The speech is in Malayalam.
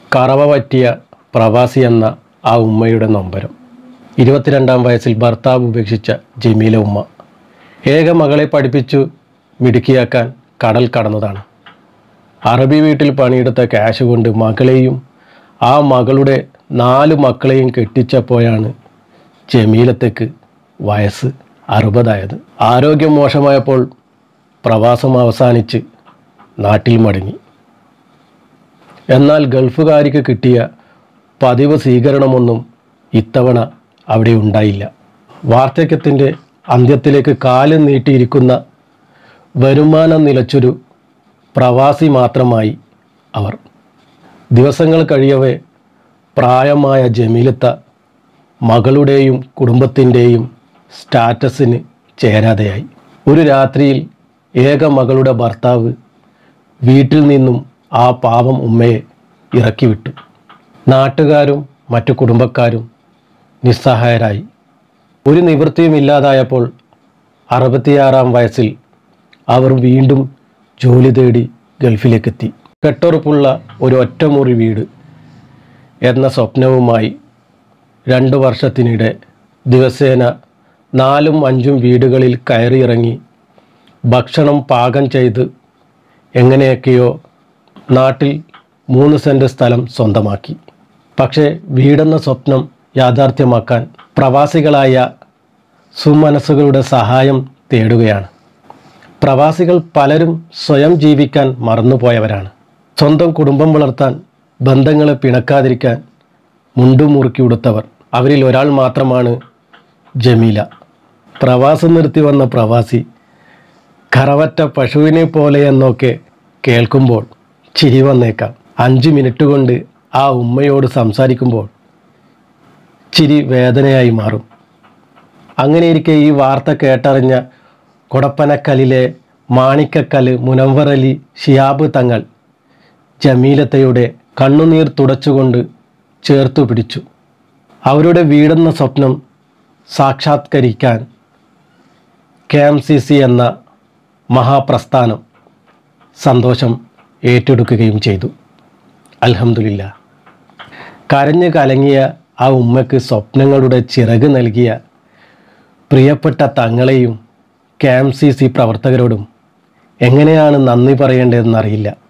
കറവ പറ്റിയ പ്രവാസി എന്ന ആ ഉമ്മയുടെ നൊമ്പരം ഇരുപത്തിരണ്ടാം വയസ്സിൽ ഭർത്താവ് ഉപേക്ഷിച്ച ജമീല ഉമ്മ ഏക മകളെ പഠിപ്പിച്ചു മിടുക്കിയാക്കാൻ കടൽ കടന്നതാണ് അറബി വീട്ടിൽ പണിയെടുത്ത ക്യാഷ് കൊണ്ട് മകളെയും ആ മകളുടെ നാല് മക്കളെയും കെട്ടിച്ചപ്പോഴാണ് ജമീലത്തേക്ക് വയസ്സ് അറുപതായത് ആരോഗ്യം മോശമായപ്പോൾ പ്രവാസം അവസാനിച്ച് നാട്ടിൽ മടങ്ങി എന്നാൽ ഗൾഫുകാരിക്ക് കിട്ടിയ പതിവ് സ്വീകരണമൊന്നും ഇത്തവണ അവിടെ ഉണ്ടായില്ല വാർദ്ധക്യത്തിൻ്റെ അന്ത്യത്തിലേക്ക് കാല് നീട്ടിയിരിക്കുന്ന വരുമാനം നിലച്ചൊരു പ്രവാസി മാത്രമായി അവർ ദിവസങ്ങൾ കഴിയവേ പ്രായമായ ജമീലത്ത മകളുടെയും കുടുംബത്തിൻ്റെയും സ്റ്റാറ്റസിന് ചേരാതെയായി ഒരു രാത്രിയിൽ ഏക മകളുടെ ഭർത്താവ് വീട്ടിൽ നിന്നും ആ പാവം ഉമ്മയെ ഇറക്കി വിട്ടു നാട്ടുകാരും മറ്റു കുടുംബക്കാരും നിസ്സഹായരായി ഒരു നിവൃത്തിയും ഇല്ലാതായപ്പോൾ അറുപത്തിയാറാം വയസ്സിൽ അവർ വീണ്ടും ജോലി തേടി ഗൾഫിലേക്കെത്തി കെട്ടുറപ്പുള്ള ഒരു ഒറ്റമുറി വീട് എന്ന സ്വപ്നവുമായി രണ്ട് വർഷത്തിനിടെ ദിവസേന നാലും അഞ്ചും വീടുകളിൽ കയറിയിറങ്ങി ഭക്ഷണം പാകം ചെയ്ത് എങ്ങനെയൊക്കെയോ നാട്ടിൽ മൂന്ന് സെൻറ്റ് സ്ഥലം സ്വന്തമാക്കി പക്ഷേ വീടെന്ന സ്വപ്നം യാഥാർത്ഥ്യമാക്കാൻ പ്രവാസികളായ സുമനസ്സുകളുടെ സഹായം തേടുകയാണ് പ്രവാസികൾ പലരും സ്വയം ജീവിക്കാൻ മറന്നുപോയവരാണ് സ്വന്തം കുടുംബം വളർത്താൻ ബന്ധങ്ങളെ പിണക്കാതിരിക്കാൻ മുണ്ടും മുറുക്കി ഉടുത്തവർ അവരിൽ ഒരാൾ മാത്രമാണ് ജമീല പ്രവാസം നിർത്തി വന്ന പ്രവാസി കറവറ്റ പശുവിനെ പോലെ എന്നൊക്കെ കേൾക്കുമ്പോൾ ചിരി വന്നേക്കാം അഞ്ച് മിനിറ്റ് കൊണ്ട് ആ ഉമ്മയോട് സംസാരിക്കുമ്പോൾ ചിരി വേദനയായി മാറും അങ്ങനെയിരിക്കെ ഈ വാർത്ത കേട്ടറിഞ്ഞ കൊടപ്പനക്കലിലെ മാണിക്കക്കല് മുനവറലി ഷിയാബ് തങ്ങൾ ജമീലത്തയുടെ കണ്ണുനീർ തുടച്ചുകൊണ്ട് ചേർത്തു പിടിച്ചു അവരുടെ വീടെന്ന സ്വപ്നം സാക്ഷാത്കരിക്കാൻ കെ എം സി സി എന്ന മഹാപ്രസ്ഥാനം സന്തോഷം ഏറ്റെടുക്കുകയും ചെയ്തു അൽഹംദുലില്ല കരഞ്ഞു കലങ്ങിയ ആ ഉമ്മയ്ക്ക് സ്വപ്നങ്ങളുടെ ചിറക് നൽകിയ പ്രിയപ്പെട്ട തങ്ങളെയും കെ എം സി സി പ്രവർത്തകരോടും എങ്ങനെയാണ് നന്ദി പറയേണ്ടതെന്നറിയില്ല